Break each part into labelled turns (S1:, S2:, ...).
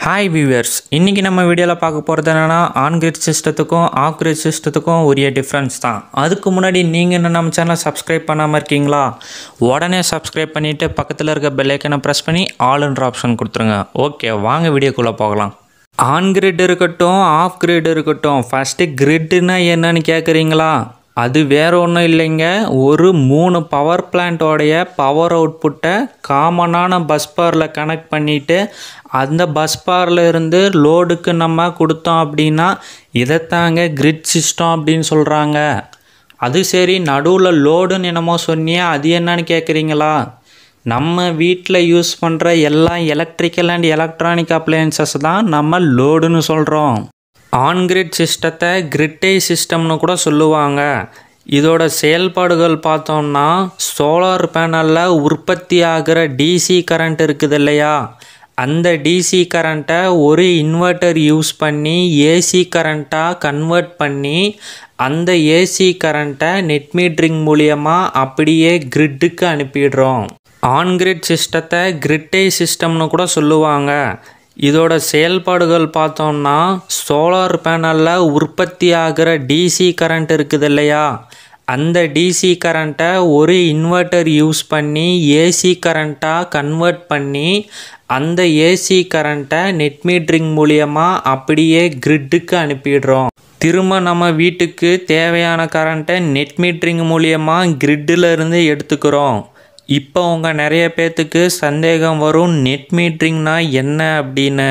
S1: hi viewers இன்றைக்கி நம்ம வீடியோவில் பார்க்க போகிறது என்னென்னா ஆன் கிரிட் சிஸ்டத்துக்கும் ஆஃப் கிரிட் சிஸ்டத்துக்கும் உரிய டிஃப்ரென்ஸ் தான் அதுக்கு முன்னாடி நீங்கள் இன்னும் நம்ம சேனலை சப்ஸ்கிரைப் பண்ணாமல் இருக்கீங்களா உடனே சப்ஸ்கிரைப் பண்ணிவிட்டு பக்கத்தில் இருக்க பெல் ஐக்கனை ப்ரெஸ் பண்ணி ஆல்ன்ற ஆப்ஷன் கொடுத்துருங்க ஓகே வாங்க வீடியோக்குள்ளே போகலாம் ஆன் கிரிட் இருக்கட்டும் ஆஃப் கிரிட் இருக்கட்டும் ஃபஸ்ட்டு கிரிட்னா என்னன்னு கேட்குறீங்களா அது வேற ஒன்றும் இல்லைங்க ஒரு மூணு பவர் பிளான்ட்டோடைய பவர் அவுட்புட்டை காமனான பஸ் பாரில் கனெக்ட் பண்ணிவிட்டு அந்த பஸ் பாரில் இருந்து லோடுக்கு நம்ம கொடுத்தோம் அப்படின்னா இதைத்தாங்க கிரிட் சிஸ்டம் அப்படின்னு சொல்கிறாங்க அது சரி நடுவில் லோடுன்னு என்னமோ சொன்னியே அது என்னன்னு கேட்குறீங்களா நம்ம வீட்டில் யூஸ் பண்ணுற எல்லா எலக்ட்ரிக்கல் அண்ட் எலக்ட்ரானிக் அப்ளையன்சஸ் தான் நம்ம லோடுன்னு சொல்கிறோம் ஆன்கிரிட் சிஸ்டத்தை கிரிட்டை சிஸ்டம்னு கூட சொல்லுவாங்க இதோட செயல்பாடுகள் பார்த்தோம்னா சோலார் பேனலில் உற்பத்தி ஆகிற டிசி கரண்ட் இருக்குது இல்லையா அந்த டிசி கரண்ட்டை ஒரு இன்வெர்ட்டர் யூஸ் பண்ணி ஏசி கரண்ட்டாக கன்வெர்ட் பண்ணி அந்த ஏசி கரண்ட்டை நெட் மீட்ரிங் மூலியமாக அப்படியே கிரிட்டுக்கு அனுப்பிடுறோம் ஆன்கிரிட் சிஸ்டத்தை கிரிட்டை சிஸ்டம்னு கூட சொல்லுவாங்க இதோட செயல்பாடுகள் பார்த்தோம்னா சோலார் பேனலில் உற்பத்தி ஆகிற டிசி கரண்ட் இருக்குது இல்லையா அந்த டிசி கரண்ட்டை ஒரு இன்வெர்ட்டர் யூஸ் பண்ணி ஏசி கரண்ட்டாக கன்வெர்ட் பண்ணி அந்த ஏசி கரண்ட்டை நெட் மீட்ரிங் மூலியமாக அப்படியே கிரிட்டுக்கு அனுப்பிடுறோம் திரும்ப நம்ம வீட்டுக்கு தேவையான கரண்ட்டை நெட் மீட்ரிங் மூலியமாக கிரிட்டில் இருந்து எடுத்துக்கிறோம் இப்போ உங்கள் நிறைய பேர்த்துக்கு சந்தேகம் வரும் நெட் மீட்ரிங்னா என்ன அப்படின்னு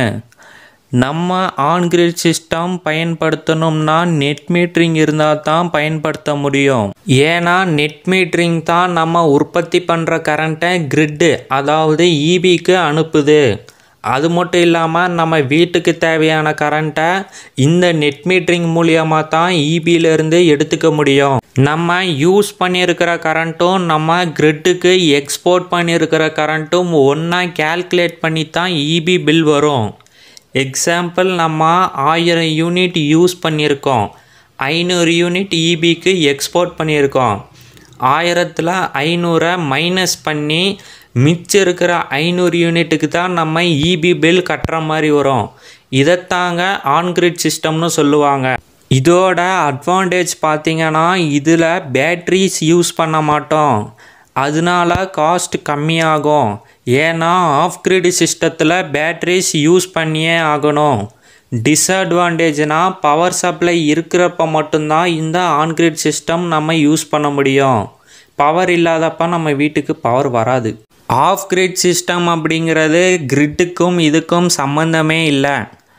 S1: நம்ம ஆன்கிரிட் சிஸ்டம் பயன்படுத்தணும்னா நெட் மீட்ரிங் இருந்தால் தான் பயன்படுத்த முடியும் ஏன்னா நெட் மீட்ரிங் தான் நம்ம உற்பத்தி பண்ணுற கரண்ட்டை கிரிட்டு அதாவது இபிக்கு அனுப்புது அது மட்டும் இல்லாமல் நம்ம வீட்டுக்கு தேவையான கரண்ட்டை இந்த நெட் மீட்ரிங் மூலியமாக தான் இபியிலேருந்து எடுத்துக்க முடியும் நம்ம யூஸ் பண்ணியிருக்கிற கரண்ட்டும் நம்ம கிரிட்டுக்கு எக்ஸ்போர்ட் பண்ணியிருக்கிற கரண்ட்டும் ஒன்றா கேல்குலேட் பண்ணி தான் இபி பில் வரும் எக்ஸாம்பிள் நம்ம ஆயிரம் யூனிட் யூஸ் பண்ணியிருக்கோம் ஐநூறு யூனிட் இபிக்கு எக்ஸ்போர்ட் பண்ணியிருக்கோம் ஆயிரத்தில் ஐநூறை மைனஸ் பண்ணி மிச்சம் இருக்கிற ஐநூறு யூனிட்டுக்கு தான் நம்ம இபி பில் கட்டுற மாதிரி வரும் இதைத்தாங்க ஆன்கிரிட் சிஸ்டம்னு சொல்லுவாங்க இதோட அட்வான்டேஜ் பார்த்தீங்கன்னா இதில் பேட்ரிஸ் யூஸ் பண்ண மாட்டோம் அதனால காஸ்ட் கம்மியாகும் ஏன்னா ஆஃப் கிரிட் சிஸ்டத்தில் பேட்ரிஸ் யூஸ் பண்ணியே ஆகணும் டிஸ்அட்வான்டேஜ்னால் பவர் சப்ளை இருக்கிறப்ப மட்டும்தான் இந்த ஆன்கிரிட் சிஸ்டம் நம்ம யூஸ் பண்ண முடியும் பவர் இல்லாதப்ப நம்ம வீட்டுக்கு பவர் வராது ஆஃப் கிரிட் சிஸ்டம் அப்படிங்கிறது கிரிட்டுக்கும் இதுக்கும் சம்மந்தமே இல்லை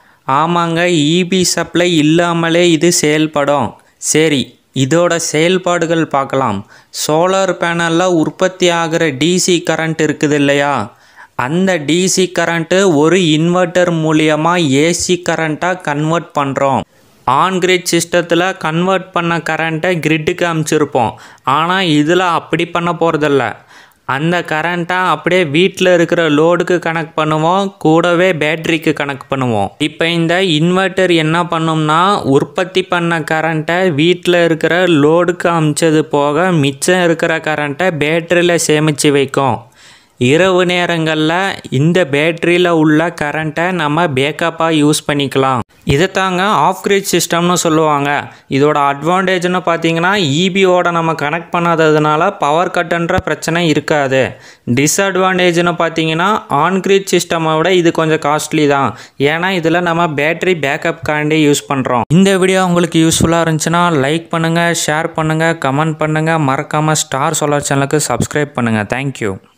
S1: ஆமாங்க இபி சப்ளை இல்லாமலே இது செயல்படும் சரி இதோட செயல்பாடுகள் பார்க்கலாம் சோலார் பேனலில் உற்பத்தி ஆகிற டிசி கரண்ட் இருக்குது இல்லையா அந்த டிசி கரண்ட்டு ஒரு இன்வெர்ட்டர் மூலியமாக ஏசி கரண்ட்டாக கன்வெர்ட் பண்ணுறோம் ஆன் கிரிட் சிஸ்டத்தில் கன்வெர்ட் பண்ண கரண்ட்டை கிரிட்டுக்கு அமுச்சிருப்போம் ஆனால் இதில் அப்படி பண்ண போகிறதில்ல அந்த கரண்ட்டை அப்படியே வீட்டில் இருக்கிற லோடுக்கு கனெக்ட் பண்ணுவோம் கூடவே பேட்டரிக்கு கனெக்ட் பண்ணுவோம் இப்போ இந்த இன்வெர்ட்டர் என்ன பண்ணும்னா உற்பத்தி பண்ண கரண்ட்டை வீட்டில் இருக்கிற லோடுக்கு அமிச்சது போக மிச்சம் இருக்கிற கரண்ட்டை பேட்டரியில் சேமித்து வைக்கும் இரவு நேரங்களில் இந்த பேட்டரியில் உள்ள கரண்ட்டை நம்ம பேக்கப்பாக யூஸ் பண்ணிக்கலாம் இதைத்தாங்க ஆஃப் கிரிட் சிஸ்டம்னு சொல்லுவாங்க இதோட அட்வான்டேஜ்னு பார்த்தீங்கன்னா இபியோட நம்ம கனெக்ட் பண்ணாததுனால பவர் கட்டுன்ற பிரச்சனை இருக்காது டிஸ்அட்வான்டேஜ்னு பார்த்தீங்கன்னா ஆன் கிரிட் சிஸ்டமை விட இது கொஞ்சம் காஸ்ட்லி தான் ஏன்னா இதில் நம்ம பேட்டரி பேக்கப் காண்டி யூஸ் பண்ணுறோம் இந்த வீடியோ உங்களுக்கு யூஸ்ஃபுல்லாக இருந்துச்சுன்னா லைக் பண்ணுங்கள் ஷேர் பண்ணுங்கள் கமெண்ட் பண்ணுங்கள் மறக்காமல் ஸ்டார் சோலார் சேனலுக்கு சப்ஸ்கிரைப் பண்ணுங்கள் தேங்க்யூ